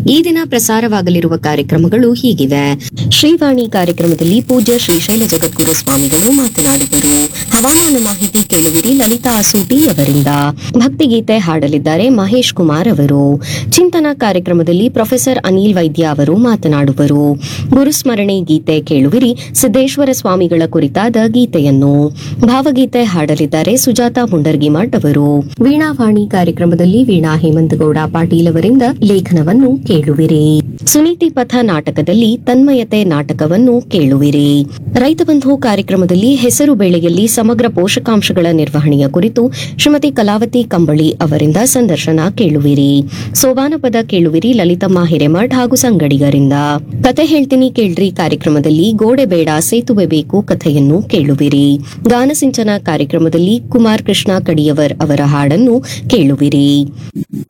ಈ ದಿನ ಪ್ರಸಾರವಾಗಲಿರುವ ಕಾರ್ಯಕ್ರಮಗಳು ಹೀಗಿವೆ ಶ್ರೀವಾಣಿ ಕಾರ್ಯಕ್ರಮದಲ್ಲಿ ಪೂಜ್ಯ ಶ್ರೀಶೈಲ ಜಗದ್ಗುರು ಸ್ವಾಮಿಗಳು ಮಾತನಾಡುವರು ಹವಾಮಾನ ಮಾಹಿತಿ ಕೇಳುವಿರಿ ಲಲಿತಾ ಅಸೂಟಿ ಅವರಿಂದ ಭಕ್ತಿಗೀತೆ ಹಾಡಲಿದ್ದಾರೆ ಮಹೇಶ್ ಕುಮಾರ್ ಅವರು ಚಿಂತನ ಕಾರ್ಯಕ್ರಮದಲ್ಲಿ ಪ್ರೊಫೆಸರ್ ಅನಿಲ್ ವೈದ್ಯ ಅವರು ಮಾತನಾಡುವರು ಗುರುಸ್ಮರಣೆ ಗೀತೆ ಕೇಳುವಿರಿ ಸಿದ್ದೇಶ್ವರ ಸ್ವಾಮಿಗಳ ಕುರಿತಾದ ಗೀತೆಯನ್ನು ಭಾವಗೀತೆ ಹಾಡಲಿದ್ದಾರೆ ಸುಜಾತ ಮುಂಡರ್ಗಿಮಠ್ ಅವರು ವೀಣಾವಾಣಿ ಕಾರ್ಯಕ್ರಮದಲ್ಲಿ ವೀಣಾ ಹೇಮಂತಗೌಡ ಪಾಟೀಲ್ ಅವರಿಂದ ಲೇಖನವನ್ನು ಕೇಳುವಿರಿ ಸುನೀತಿ ಪಥ ನಾಟಕದಲ್ಲಿ ತನ್ಮಯತೆ ನಾಟಕವನ್ನು ಕೇಳುವಿರಿ ರೈತ ಬಂಧು ಕಾರ್ಯಕ್ರಮದಲ್ಲಿ ಹೆಸರು ಬೆಳೆಯಲ್ಲಿ ಸಮಗ್ರ ಪೋಷಕಾಂಶಗಳ ನಿರ್ವಹಣೆಯ ಕುರಿತು ಶ್ರೀಮತಿ ಕಲಾವತಿ ಕಂಬಳಿ ಅವರಿಂದ ಸಂದರ್ಶನ ಕೇಳುವಿರಿ ಸೋಬಾನ ಪದ ಕೇಳುವಿರಿ ಲಲಿತಮ್ಮ ಹಿರೇಮಠ್ ಹಾಗೂ ಸಂಗಡಿಗರಿಂದ ಕತೆ ಹೇಳ್ತೀನಿ ಕೇಳ್ರಿ ಕಾರ್ಯಕ್ರಮದಲ್ಲಿ ಗೋಡೆ ಬೇಡ ಸೇತುವೆ ಬೇಕು ಕಥೆಯನ್ನು ಕೇಳುವಿರಿ ಗಾನಸಿಂಚನ ಕಾರ್ಯಕ್ರಮದಲ್ಲಿ ಕುಮಾರ್ ಕೃಷ್ಣ ಕಡಿಯವರ್ ಅವರ ಹಾಡನ್ನು ಕೇಳುವಿರಿ